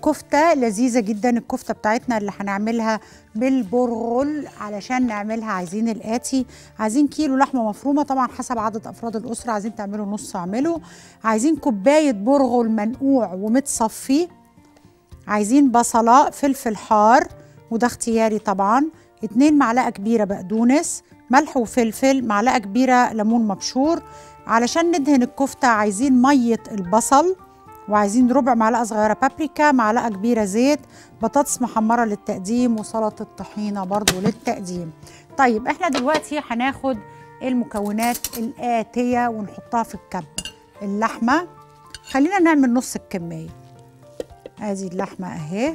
كفته لذيذه جدا الكفته بتاعتنا اللي هنعملها بالبرغل علشان نعملها عايزين الاتي عايزين كيلو لحمه مفرومه طبعا حسب عدد افراد الاسره عايزين تعملوا نص اعملوا عايزين كوبايه برغل منقوع ومتصفي عايزين بصله فلفل حار وده اختياري طبعا اتنين معلقه كبيره بقدونس ملح وفلفل معلقه كبيره ليمون مبشور علشان ندهن الكفته عايزين ميه البصل وعايزين ربع معلقه صغيره بابريكا معلقه كبيره زيت بطاطس محمره للتقديم وسلطه طحينه برضو للتقديم طيب احنا دلوقتي هناخد المكونات الاتيه ونحطها في الكبه اللحمه خلينا نعمل نص الكميه ادي اللحمه اهي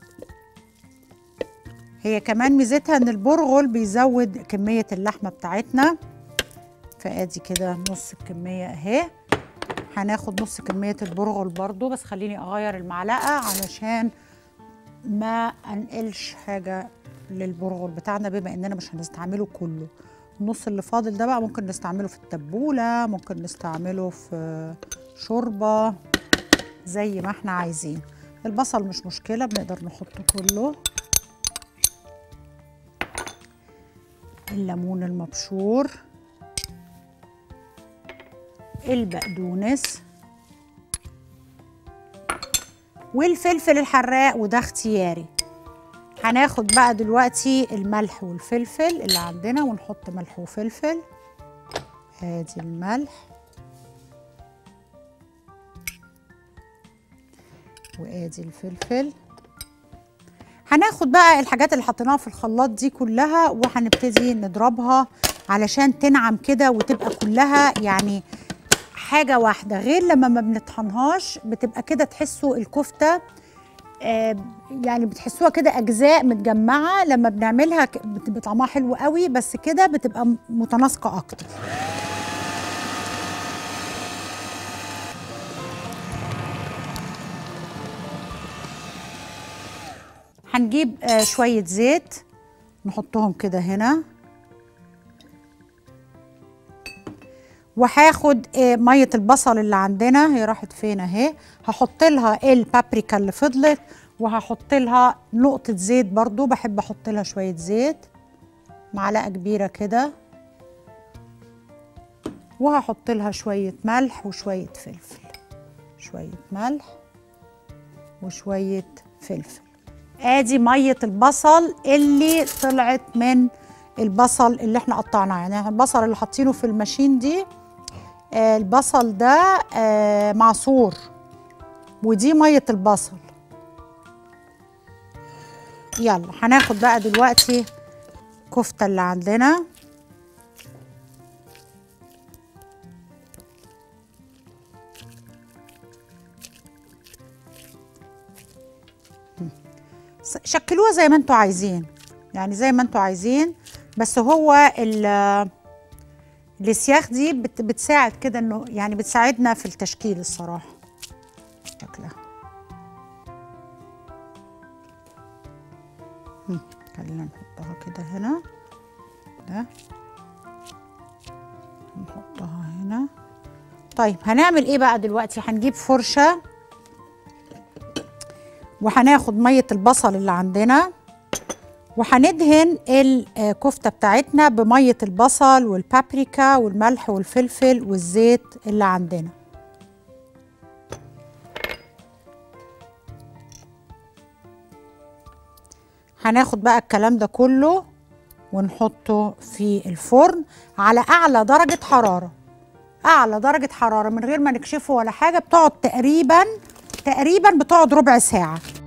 هي كمان ميزتها ان البرغل بيزود كميه اللحمه بتاعتنا فادي كده نص الكميه اهي هناخد نص كميه البرغل برضو بس خليني اغير المعلقه علشان ما انقلش حاجه للبرغل بتاعنا بما اننا مش هنستعمله كله النص اللي فاضل ده بقى ممكن نستعمله في التبوله ممكن نستعمله في شوربه زي ما احنا عايزين البصل مش مشكله بنقدر نحطه كله الليمون المبشور البقدونس والفلفل الحراق وده اختياري هناخد بقى دلوقتي الملح والفلفل اللي عندنا ونحط ملح وفلفل ادي الملح وادي الفلفل هناخد بقى الحاجات اللي حطيناها في الخلاط دي كلها وهنبتدي نضربها علشان تنعم كده وتبقى كلها يعني حاجة واحدة غير لما ما بنطحنهاش بتبقى كده تحسوا الكفتة آه يعني بتحسوها كده أجزاء متجمعة لما بنعملها بتبقى طعمها حلو قوي بس كده بتبقى متناسقة أكتر هنجيب آه شوية زيت نحطهم كده هنا وهاخد آه مية البصل اللي عندنا هي راحت فين اهي هحط لها البابريكا اللي فضلت وهحط لها نقطة زيت برضو بحب احط لها شوية زيت معلقة كبيرة كده وهحط لها شوية ملح وشوية فلفل شوية ملح وشوية فلفل ادي ميه البصل اللي طلعت من البصل اللي احنا قطعناه يعني البصل اللي حاطينه في الماشين دي آه البصل ده آه معصور ودي ميه البصل يلا هناخد بقى دلوقتي كفته اللي عندنا شكلوها زي ما انتوا عايزين يعني زي ما انتوا عايزين بس هو السياخ دي بت بتساعد كده انه يعني بتساعدنا في التشكيل الصراحه شكلها خلينا نحطها كده هنا ده نحطها هنا طيب هنعمل ايه بقى دلوقتي هنجيب فرشه وهناخد ميه البصل اللي عندنا وهندهن الكفته بتاعتنا بميه البصل والبابريكا والملح والفلفل والزيت اللي عندنا هناخد بقى الكلام ده كله ونحطه في الفرن على اعلى درجه حراره اعلى درجه حراره من غير ما نكشفه ولا حاجه بتقعد تقريبا تقريبا بتقعد ربع ساعه